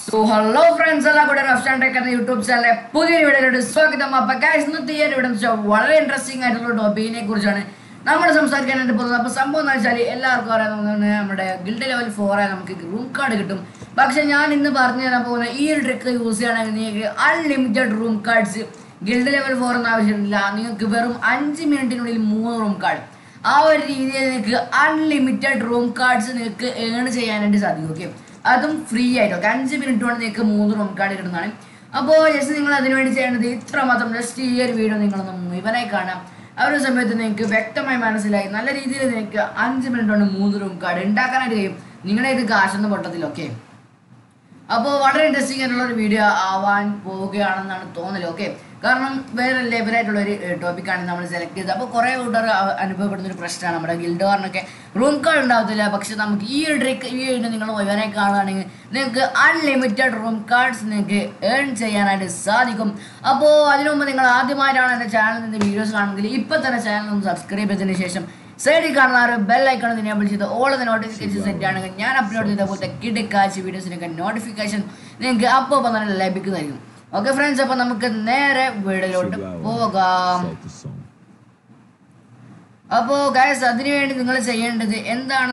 So hello friends എല്ലാം കൂടെ റഫ്ഷാൻ tech എന്ന യൂട്യൂബ് ചാനലിലെ പുതിയൊരു വീഡിയോയിലോട്ട് സ്വാഗതം അപ്പൊ ഗൈസ് ഇന്നത്തെ ഈ ഒരു വീഡിയോ എന്ന് വെച്ചാൽ വളരെ ഇൻട്രസ്റ്റിംഗ് ആയിട്ടുള്ള ടോപ്പിക്കിനെ കുറിച്ചാണ് നമ്മൾ സംസാരിക്കാനായിട്ട് പോകുന്നത് അപ്പൊ സംഭവം എന്ന് വെച്ചാൽ എല്ലാവർക്കും അറിയാൻ തോന്നുന്നത് നമ്മുടെ ഗിൽഡ് ലെവൽ ഫോർ ആയി നമുക്ക് റൂം കാർഡ് കിട്ടും പക്ഷെ ഞാൻ ഇന്ന് പറഞ്ഞു തരാൻ പോകുന്ന ഈ ഒരു ട്രിക്ക് യൂസ് ചെയ്യണമെങ്കിൽ നിങ്ങൾക്ക് unlimited room cards guild level four ഒന്നും ആവശ്യമില്ല നിങ്ങൾക്ക് വെറും അഞ്ച് മിനിറ്റിനുള്ളിൽ മൂന്ന് റൂം കാർഡ് ആ ഒരു രീതിയിൽ നിങ്ങൾക്ക് അൺലിമിറ്റഡ് റൂം കാർഡ്സ് നിങ്ങൾക്ക് ഏൺ ചെയ്യാനായിട്ട് സാധിക്കും ഓക്കെ അതും ഫ്രീ ആയിട്ട് ഓക്കെ അഞ്ച് മിനിറ്റ് കൊണ്ട് നിങ്ങൾക്ക് മൂന്ന് റൂം കാർഡ് കിട്ടുന്നതാണ് അപ്പോൾ ജസ്റ്റ് നിങ്ങൾ അതിനുവേണ്ടി ചെയ്യേണ്ടത് ഇത്ര മാത്രം ജസ്റ്റ് ഈ ഒരു വീഡിയോ നിങ്ങളൊന്ന് മുഴുവനായി കാണാം ആ ഒരു സമയത്ത് നിങ്ങൾക്ക് വ്യക്തമായി മനസ്സിലായി നല്ല രീതിയിൽ നിങ്ങൾക്ക് അഞ്ച് മിനിറ്റ് കൊണ്ട് മൂന്ന് റൂം കാർഡ് ഉണ്ടാക്കാനായിട്ട് കഴിയും നിങ്ങളുടെ ഇത് കാശൊന്നും പൊട്ടത്തില്ല ഓക്കെ അപ്പോൾ വളരെ ഇൻട്രസ്റ്റിംഗ് ആയിട്ടുള്ള ഒരു വീഡിയോ ആവാൻ പോവുകയാണെന്നാണ് തോന്നല് ഓക്കെ കാരണം വേറെ ലെവലായിട്ടുള്ള ഒരു ടോപ്പിക്കാണ് നമ്മൾ സെലക്ട് ചെയ്തത് അപ്പോൾ കുറേ കൂട്ടർ അ- അനുഭവപ്പെടുന്ന ഒരു പ്രശ്നമാണ് നമ്മുടെ ഗിൽഡ് വാറിനൊക്കെ റൂം കാർഡ് ഉണ്ടാവത്തില്ല പക്ഷെ നമുക്ക് ഈ ഒരു ട്രിക്ക് ഈ വീഡിയോ നിങ്ങൾ മുഴുവനായി കാണുകയാണെങ്കിൽ നിങ്ങൾക്ക് അൺലിമിറ്റഡ് റൂം കാർഡ്സ് നിങ്ങൾക്ക് ഏൺ ചെയ്യാനായിട്ട് സാധിക്കും അപ്പോൾ അതിനു മുമ്പ് നിങ്ങൾ ആദ്യമായിട്ടാണ് എൻ്റെ ചാനലിൽ നിന്ന് വീഡിയോസ് കാണുമെങ്കിൽ ഇപ്പോൾ തന്നെ ചാനൽ ഒന്ന് സബ്സ്ക്രൈബ് ചെയ്തതിന് ശേഷം സൈഡിൽ കാണുന്ന ആ ഒരു ബെൽ ഐക്കൺ എനേബിൾ ചെയ്ത് ഓൾ ദ നോട്ടിഫിക്കേഷൻ സെറ്റ് ആണെങ്കിൽ ഞാൻ അപ്ലോഡ് ചെയ്ത പോലത്തെ കിടക്കാച്ച് വീഡിയോസിനൊക്കെ നോട്ടിഫിക്കേഷൻ നിങ്ങൾക്ക് അപ്പോൾ തന്നെ ലഭിക്കുന്നതായിരിക്കും ഓക്കെ ഫ്രണ്ട്സ് അപ്പോൾ നമുക്ക് നേരെ വീഡിയോയിലോട്ട് പോകാം Set the song. അപ്പോൾ ഗൈസ് അതിനുവേണ്ടി നിങ്ങൾ ചെയ്യേണ്ടത് എന്താണ്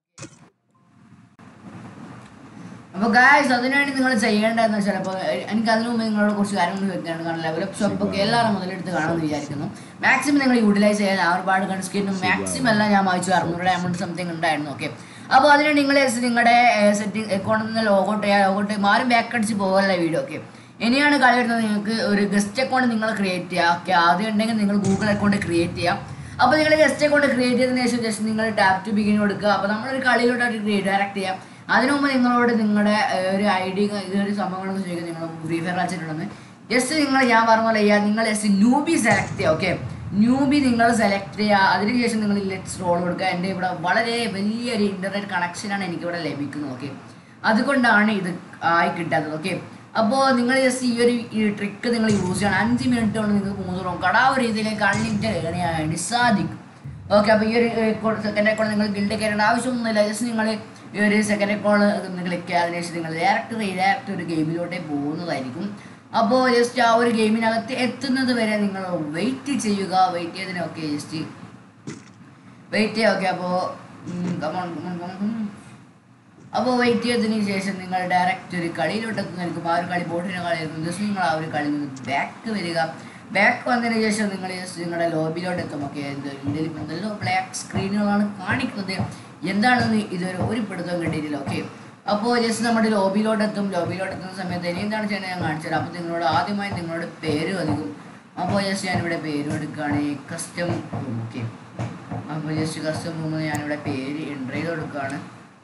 അപ്പോൾ ഗായ്സ് അതിനുവേണ്ടി നിങ്ങൾ ചെയ്യേണ്ടതെന്ന് വെച്ചാൽ അപ്പോൾ എനിക്ക് അതിനു മുമ്പ് നിങ്ങളോട് കുറച്ച് കാര്യങ്ങൾ ചോദിക്കാണ് കാരണം ലെവൽ അപ്പ് ഷോപ്പ് ഒക്കെ എല്ലാവരും മുതലെടുത്ത് കാണുമെന്ന് വിചാരിക്കുന്നു മാക്സിമം നിങ്ങൾ യൂട്ടിലൈസ് ചെയ്യാൻ ആ ഒരുപാട് കൺസ്കിന്നും മാക്സിമം എല്ലാം ഞാൻ വായിച്ചു അറുന്നൂറ് ഡയമണ്ട് സംതിങ് ഉണ്ടായിരുന്നു ഓക്കെ അപ്പോൾ അതിന് നിങ്ങൾ നിങ്ങളുടെ സെറ്റിംഗ് അക്കൗണ്ടിൽ നിന്ന് ലോഗൗട്ട് ചെയ്യുക ലോഗൗട്ട് ചെയ്യുമ്പോൾ ആരും ബാക്ക് അടിച്ച് പോകല്ല വീഡിയോ ഓക്കെ ഇനിയാണ് കളി വരുന്നത് നിങ്ങൾക്ക് ഒരു ഗസ്റ്റ് അക്കൗണ്ട് നിങ്ങൾ ക്രിയേറ്റ് ചെയ്യുക ഓക്കെ ആദ്യം ഉണ്ടെങ്കിൽ നിങ്ങൾ ഗൂഗിൾ അക്കൗണ്ട് ക്രിയേറ്റ് ചെയ്യാം അപ്പോൾ നിങ്ങൾ ഗസ്റ്റ് അക്കൗണ്ട് ക്രിയേറ്റ് ചെയ്തതിന് ശേഷം ജസ്റ്റ് നിങ്ങൾ ടാപ്പ് ടു ബിഗിൻ കൊടുക്കുക അപ്പോൾ നമ്മളൊരു കളിയിലോട്ടായിട്ട് ഡയറക്റ്റ് ചെയ്യാം അതിനു മുമ്പ് നിങ്ങളോട് നിങ്ങളുടെ ഏഹ്, ഒരു ഐ ഡി ഇതൊരു സംഭവങ്ങളൊക്കെ ചോദിക്കുക നിങ്ങൾ ഫ്രീ ഫയർ കളിച്ചിട്ടുണ്ടെന്ന് ജസ്റ്റ് നിങ്ങൾ ഞാൻ പറഞ്ഞ പോലെ ചെയ്യുക നിങ്ങൾ ജസ്റ്റ് ന്യൂബി സെലക്ട് ചെയ്യുക ഓക്കെ ന്യൂബി നിങ്ങൾ സെലക്ട് ചെയ്യുക അതിനുശേഷം നിങ്ങൾ ലെറ്റ്സ് റോൾ കൊടുക്കുക എൻ്റെ ഇവിടെ വളരെ വലിയൊരു ഇൻ്റർനെറ്റ് കണക്ഷനാണ് എനിക്കിവിടെ ലഭിക്കുന്നത് ഓക്കെ അതുകൊണ്ടാണ് ഇത് ആയി കിട്ടാത്തത് ഓക്കെ അപ്പോൾ നിങ്ങൾ ജസ്റ്റ് ഈ ഒരു ഈ ട്രിക്ക് നിങ്ങൾ യൂസ് ചെയ്യണം അഞ്ച് മിനിറ്റ് കൊണ്ട് നിങ്ങൾക്ക് മൂന്ന് റൂം കട ആ ഒരു രീതിയിലേക്ക് അൺലിമിറ്റഡ് ഏൺ ചെയ്യാൻ വേണ്ടി സാധിക്കും ഓക്കെ അപ്പോൾ ഈ ഒരു സെക്കൻഡ് അക്കൗണ്ട് നിങ്ങൾ ഗിൽഡ് കയറേണ്ട ആവശ്യമൊന്നുമില്ല ജസ്റ്റ് നിങ്ങൾ ഈ ഒരു സെക്കൻഡ് അക്കൗണ്ട് ഒന്ന് ക്ലിക്ക് ചെയ്യുക അതിനുശേഷം നിങ്ങൾ ഡയറക്റ്റ് ഡയറക്റ്റ് ഒരു ഗെയിമിലോട്ടേ പോകുന്നതായിരിക്കും അപ്പോൾ ജസ്റ്റ് ആ ഒരു ഗെയിമിനകത്ത് എത്തുന്നത് വരെ നിങ്ങൾ വെയിറ്റ് ചെയ്യുക വെയിറ്റ് ചെയ്തതിനൊക്കെ ജസ്റ്റ് വെയിറ്റ് ചെയ്യുക ഓക്കെ അപ്പോൾ കമോൺ കമോൺ കമോൺ അപ്പോൾ വെയിറ്റ് ചെയ്തതിന് ശേഷം നിങ്ങൾ ഡയറക്റ്റ് ഒരു കളിയിലോട്ട് എത്തുന്നതായിരിക്കും ആ ഒരു കളി ബോട്ടിൻ്റെ കളിയായിരുന്നു ജസ്റ്റ് നിങ്ങൾ ആ ഒരു കളിയിൽ നിന്ന് ബാക്ക് വരിക ബാക്ക് വന്നതിന് ശേഷം നിങ്ങൾ ജസ്റ്റ് നിങ്ങളുടെ ലോബിയിലോട്ട് എത്തും ഓക്കെ ഇതിൽ എന്തെല്ലോ ബ്ലാക്ക് സ്ക്രീനുകളാണ് കാണിക്കുന്നത് എന്താണെന്ന് ഇതൊരു ഒരു പിടുത്തം കിട്ടിയിട്ടില്ല ഓക്കെ അപ്പോൾ ജസ്റ്റ് നമ്മുടെ ലോബിയിലോട്ട് എത്തും ലോബിയിലോട്ട് എത്തുന്ന സമയത്ത് ഇനി എന്താണ് ചെയ്യുന്നത് ഞാൻ കാണിച്ചത് അപ്പോൾ നിങ്ങളോട് ആദ്യമായി നിങ്ങളുടെ പേര് ഒതുക്കും അപ്പോൾ ജസ്റ്റ് ഞാനിവിടെ പേര് എടുക്കുകയാണ് കസ്റ്റം ഓക്കെ അപ്പോൾ ജസ്റ്റ് കസ്റ്റം റൂമിൽ ഞാനിവിടെ പേര് എൻ്റർ ചെയ്ത് കൊടുക്കുകയാണ്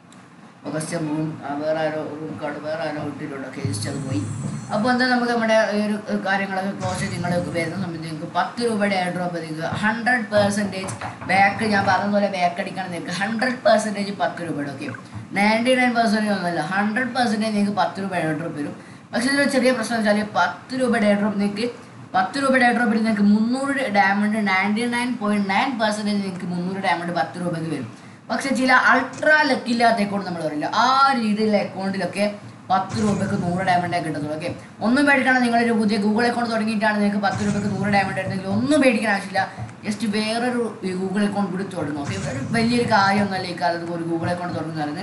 കസ്റ്റം റൂം വേറെ ആരോ റൂം കാർഡ് വേറെ ആരോ ഇട്ടിട്ടുണ്ട് ഒക്കെ ജസ്റ്റ് അത് പോയി അപ്പോൾ എന്താ നമുക്ക് നമ്മുടെ ഈ ഒരു കാര്യങ്ങളൊക്കെ ക്ലോസ് ചെയ്ത് നിങ്ങൾ വരുന്ന സമയത്ത് നിങ്ങൾക്ക് പത്ത് രൂപയുടെ എയർ ഡ്രോപ്പ് നിങ്ങൾക്ക് ഹൺഡ്രഡ് പെർസെൻറ്റേജ് ബാക്ക് ഞാൻ പറഞ്ഞ പോലെ ബാക്ക് അടിക്കണം നിങ്ങൾക്ക് ഹൺഡ്രഡ് പെർസെൻറ്റേജ് പത്ത് രൂപയുടെ ഓക്കെ നയൻറ്റി നയൻ പെർസെൻറ്റേജ് ഒന്നുമല്ല ഹൺഡ്രഡ് പെർസെൻറ്റേജ് നിങ്ങൾക്ക് പത്ത് രൂപ എയർ ഡ്രോപ്പ് വരും പക്ഷേ ഇതിലൊരു ചെറിയ പ്രശ്നം വെച്ചാൽ പത്ത് രൂപയുടെ എയർ ഡ്രോപ്പ് നിങ്ങൾക്ക് പത്ത് രൂപയുടെ എയർ ഡ്രോപ്പിൽ നിങ്ങൾക്ക് മുന്നൂറ് diamond ninety nine point nine percentage നിങ്ങൾക്ക് മുന്നൂറ് ഡയമണ്ട് പത്ത് രൂപയ്ക്ക് വരും പക്ഷെ ചില അൾട്രാ ലക്കില്ലാത്ത അക്കൗണ്ട് നമ്മൾ പറയില്ല ആ രീതിയിലുള്ള അക്കൗണ്ടിലൊക്കെ പത്ത് രൂപയ്ക്ക് നൂറ് ഡയമണ്ടേ കിട്ടത്തുള്ളൂ ഓക്കെ ഒന്നും പേടിക്കണം നിങ്ങളൊരു പുതിയ ഗൂഗിൾ അക്കൗണ്ട് തുടങ്ങിയിട്ടാണ് നിങ്ങൾക്ക് പത്ത് രൂപയ്ക്ക് നൂറ് ഡയമണ്ട് എടുത്തെങ്കിൽ ഒന്നും പേടിക്കാൻ ആവശ്യമില്ല ജസ്റ്റ് വേറൊരു ഈ ഗൂഗിൾ അക്കൗണ്ട് കൂടി തുടങ്ങും ഓക്കെ ഒരു വലിയൊരു കാര്യമൊന്നുമല്ല ഈ കാലത്ത് ഒരു ഗൂഗിൾ അക്കൗണ്ട് തുടങ്ങുന്നത്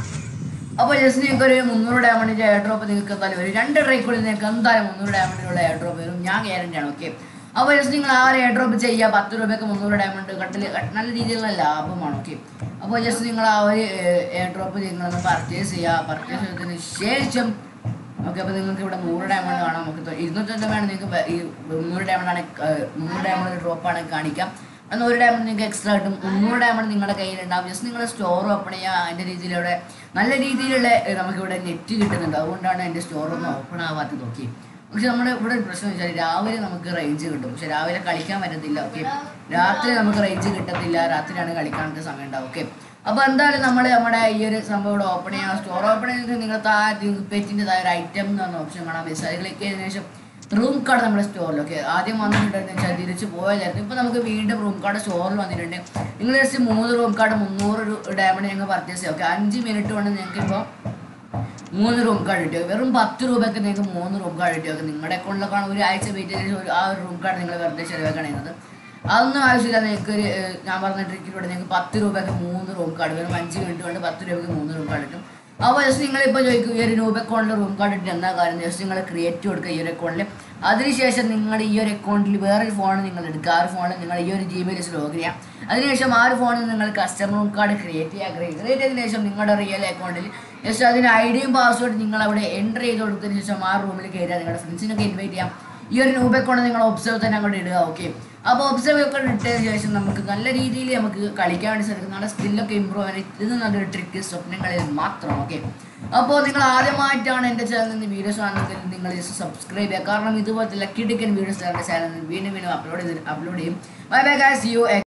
അപ്പോൾ ജസ്റ്റ് നിങ്ങൾക്ക് ഒരു മുന്നൂറ് ഡയമണ്ടിൻ്റെ എയർ ഡ്രോപ്പ് നിങ്ങൾക്ക് എന്തായാലും വരും രണ്ട് ട്രൈക്കുള്ളിൽ നിങ്ങൾക്ക് എന്തായാലും മുന്നൂറ് ഡയമണ്ടിനുള്ള എയർ ഡ്രോപ്പ് വരും ഞാൻ ഗ്യാരണ്ടി ആണ് ഓക്കെ അപ്പോൾ ജസ്റ്റ് നിങ്ങൾ ആ ഒരു എയർ ഡ്രോപ്പ് ചെയ്യുക പത്ത് രൂപയ്ക്ക് മുന്നൂറ് ഡയമണ്ട് കട്ടിൽ നല്ല രീതിയിലുള്ള ലാഭമാണ് ഓക്കെ അപ്പോൾ ജസ്റ്റ് നിങ്ങൾ ആ ഒരു എയർ ഡ്രോപ്പ് നിങ്ങളൊന്ന് പർച്ചേസ് ചെയ്യുക പർച്ചേസ് ചെയ്തതിന് ശേഷം ഓക്കെ അപ്പോൾ നിങ്ങൾക്ക് ഇവിടെ നൂറ് ഡയമണ്ട് കാണാം നമുക്ക് തൊ- ഇരുന്നൂറ്റൊന്ന് വേണം നിങ്ങൾക്ക് വ- ഈ മുന്നൂറ് ഡയമണ്ടാണ് മുന്നൂറ് ഡയമണ്ട് ഡ്രോപ്പാണ് കാണിക്കാം അന്ന് ഒരു ഡയമണ്ട് നിങ്ങൾക്ക് എക്സ്ട്രാ കിട്ടും മുന്നൂറ് ഡയമണ്ട് നിങ്ങളുടെ കയ്യിലുണ്ടാവും ജസ്റ്റ് നിങ്ങൾ സ്റ്റോർ ഓപ്പൺ ചെയ്യുക അതിൻ്റെ രീതിയിലൂടെ നല്ല രീതിയിലുള്ള ഏഹ്, നമുക്കിവിടെ നെറ്റ് കിട്ടുന്നുണ്ട് അതുകൊണ്ടാണ് എൻ്റെ സ്റ്റോർ ഒന്നും ഓപ്പൺ ആവാത്തത് ഓക്കെ പക്ഷെ നമ്മുടെ ഇവിടെ ഒരു പ്രശ്നം വെച്ചാൽ രാവിലെ നമുക്ക് റേഞ്ച് കിട്ടും പക്ഷെ രാവിലെ കളിക്കാൻ പറ്റത്തില്ല ഓക്കെ രാത്രി നമുക്ക് റേഞ്ച് കിട്ടത്തില്ല രാത്രിയാണ് കളിക്കാനുള്ള സമയം ഉണ്ടാവും ഓക്കെ അപ്പോൾ എന്തായാലും നമ്മൾ നമ്മുടെ ഈ ഒരു സംഭവം ഇവിടെ ഓപ്പൺ ചെയ്യാം സ്റ്റോർ ഓപ്പൺ ചെയ്തിട്ട് നിങ്ങൾ താ പേജിൻ്റെ താഴെ ഒരു ഐറ്റം എന്ന് പറഞ്ഞ ഓപ്ഷൻ കാണാം മെസ്സേജ് ക്ലിക്ക് ചെയ്തതിനു ശേഷം റൂം കാർഡ് നമ്മുടെ സ്റ്റോറിൽ ഓക്കെ ആദ്യം വന്നിട്ടുണ്ടെന്ന് വെച്ചാൽ തിരിച്ച് പോയാലായിരുന്നു ഇപ്പോൾ നമുക്ക് വീണ്ടും റൂം കാർഡ് സ്റ്റോറിൽ വന്നിട്ടുണ്ട് നിങ്ങൾ ജസ്റ്റ് മൂന്ന് റൂം കാർഡ് മുന്നൂറ് ഡയമണ്ട് ഞങ്ങൾ പർച്ചേസ് ചെയ്യാം ഓക്കെ അഞ്ച് മിനിറ്റ് കൊണ്ട് ഞങ്ങൾക്ക് ഇപ്പോൾ മൂന്ന് റൂം കാർഡ് കിട്ടിയോ വെറും പത്ത് രൂപയ്ക്ക് നിങ്ങൾക്ക് മൂന്ന് റൂം കാർഡ് കിട്ടിയോ നിങ്ങളുടെ അക്കൗണ്ടിലൊക്കെ ഒരു ആഴ്ച വെയിറ്റ് ചെയ്ത് ഒരു- ആ ഒരു റൂം കാർഡ് നിങ്ങൾ വെറുതെ ചിലവാക്കണത് അതൊന്നും ആവശ്യമില്ല നിങ്ങൾക്ക് ഒരു ഏഹ്, ഞാൻ പറഞ്ഞ ട്രിക്കിലൂടെ നിങ്ങൾക്ക് പത്ത് രൂപയ്ക്ക് മൂന്ന് റൂം കാർഡ് വെറും അഞ്ച് മിനിറ്റ് കൊണ്ട് പത്ത് രൂപയ്ക്ക് മൂന്ന് റൂം കാർഡ് കിട്ടും അപ്പോൾ ജസ്റ്റ് നിങ്ങളിപ്പോൾ ചോദിക്കും ഈ ഒരു രൂപ അക്കൗണ്ടിൽ റൂം കാർഡ് ഇട്ട് എന്താ കാര്യം ജസ്റ്റ് നിങ്ങൾ ക്രിയേറ്റ് കൊടുക്കുക ഈ ഒരു അക്കൗണ്ടിൽ അതിനുശേഷം നിങ്ങൾ ഈ ഒരു അക്കൗണ്ടിൽ വേറൊരു ഫോൺ നിങ്ങൾ എടുക്കുക ആ ഒരു ഫോണിൽ നിങ്ങൾ ഈ ഒരു ജിമെയിൽ ലോഗിൻ ചെയ്യാം അതിനുശേഷം ആ ഒരു ഫോണിൽ നിങ്ങൾ കസ്റ്റമർ റൂം കാർഡ് ക്രിയേറ്റ് ചെയ്യുക ക്രിയേറ്റ് ചെയ്തതിനു ശേഷം നിങ്ങളുടെ റിയൽ അക്കൗണ്ടിൽ ജസ്റ്റ് അതിന് ഐഡിയും പാസ്വേഡ് നിങ്ങൾ അവിടെ എൻ്റർ ചെയ്ത് കൊടുത്തതിന് ശേഷം ആ റൂമിൽ കയറുക നിങ്ങളുടെ ഫ്രണ്ട്സിനൊക്കെ ഇൻവൈറ്റ് ചെയ്യാം ഈ ഒരു രൂപ അക്കൗണ്ട് നിങ്ങൾ ഒബ്സർവ് തന്നെ അങ്ങോട്ട് ഇടുക ഓക്കെ അപ്പോൾ ഒബ്സർവ് ഒക്കെ ഇട്ടതിന് ശേഷം നമുക്ക് നല്ല രീതിയിൽ നമുക്ക് കളിക്കാൻ വേണ്ടി സാധിക്കും നമ്മുടെ സ്കില്ലൊക്കെ ഇമ്പ്രൂവ് ചെയ്യാൻ ഇത് നല്ലൊരു ട്രിക്ക് സ്വപ്നങ്ങളിൽ മാത്രം ഓക്കെ അപ്പോൾ നിങ്ങൾ ആദ്യമായിട്ടാണ് എൻ്റെ ചാനലിൽ നിന്ന് വീഡിയോസ് ആണെങ്കിൽ നിങ്ങൾ ജസ്റ്റ് സബ്സ്ക്രൈബ് ചെയ്യുക കാരണം ഇതുപോലത്തെ ലക്കി ടിക്കൻ വീഡിയോസ് എൻ്റെ ചാനലിൽ വീണ്ടും വീണ്ടും അപ്ലോഡ് ചെയ്ത് അപ്ലോഡ് ചെയ്യും ബൈ ബൈ ഗായ്സ് യു